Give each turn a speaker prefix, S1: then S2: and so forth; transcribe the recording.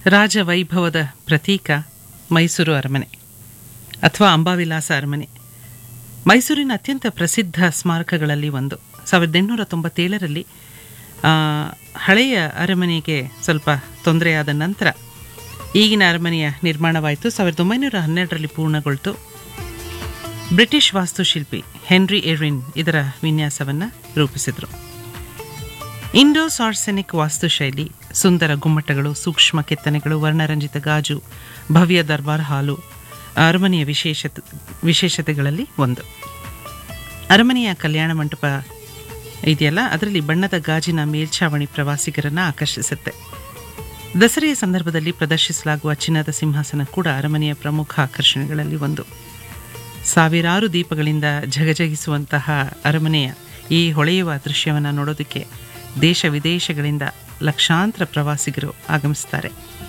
S1: ರಾಜ ವೈಭವದ ಪ್ರತೀಕ ಮೈಸೂರು ಅರಮನೆ ಅಥವಾ ಅಂಬಾವಿಲಾಸ ಅರಮನೆ ಮೈಸೂರಿನ ಅತ್ಯಂತ ಪ್ರಸಿದ್ಧ ಸ್ಮಾರಕಗಳಲ್ಲಿ ಒಂದು ಸಾವಿರದ ಎಂಟುನೂರ ತೊಂಬತ್ತೇಳರಲ್ಲಿ ಆ, ಹಳೆಯ ಅರಮನೆಗೆ ಸ್ವಲ್ಪ ತೊಂದರೆಯಾದ ನಂತರ ಈಗಿನ ಅರಮನೆಯ ನಿರ್ಮಾಣವಾಯಿತು ಸಾವಿರದ ಒಂಬೈನೂರ ಹನ್ನೆರಡರಲ್ಲಿ ಪೂರ್ಣಗೊಳ್ತು ಬ್ರಿಟಿಷ್ ವಾಸ್ತುಶಿಲ್ಪಿ ಹೆನ್ರಿ ಎರಿನ್ ಇದರ ವಿನ್ಯಾಸವನ್ನು ರೂಪಿಸಿದರು ಇಂಡೋ ಸಾರ್ಸೆನಿಕ್ ವಾಸ್ತುಶೈಲಿ ಸುಂದರ ಗುಮ್ಮಟಗಳು ಸೂಕ್ಷ್ಮ ಕೆತ್ತನೆಗಳು ವರ್ಣರಂಜಿತ ಗಾಜು ಭವ್ಯ ದರ್ಬಾರ್ ಹಾಲು ಅರಮನೆಯ ವಿಶೇಷತೆ ವಿಶೇಷತೆಗಳಲ್ಲಿ ಒಂದು ಅರಮನೆಯ ಕಲ್ಯಾಣ ಮಂಟಪ ಇದೆಯಲ್ಲ ಅದರಲ್ಲಿ ಬಣ್ಣದ ಗಾಜಿನ ಮೇಲ್ಛಾವಣಿ ಪ್ರವಾಸಿಗರನ್ನು ಆಕರ್ಷಿಸುತ್ತೆ ದಸರೆಯ ಸಂದರ್ಭದಲ್ಲಿ ಪ್ರದರ್ಶಿಸಲಾಗುವ ಚಿನ್ನದ ಸಿಂಹಾಸನ ಕೂಡ ಅರಮನೆಯ ಪ್ರಮುಖ ಆಕರ್ಷಣೆಗಳಲ್ಲಿ ಒಂದು ಸಾವಿರಾರು ದೀಪಗಳಿಂದ ಝಗಜಗಿಸುವಂತಹ ಅರಮನೆಯ ಈ ಹೊಳೆಯುವ ದೃಶ್ಯವನ್ನು ನೋಡೋದಕ್ಕೆ ದೇಶ ವಿದೇಶಗಳಿಂದ ಲಕ್ಷಾಂತರ ಪ್ರವಾಸಿಗರು ಆಗಮಿಸ್ತಾರೆ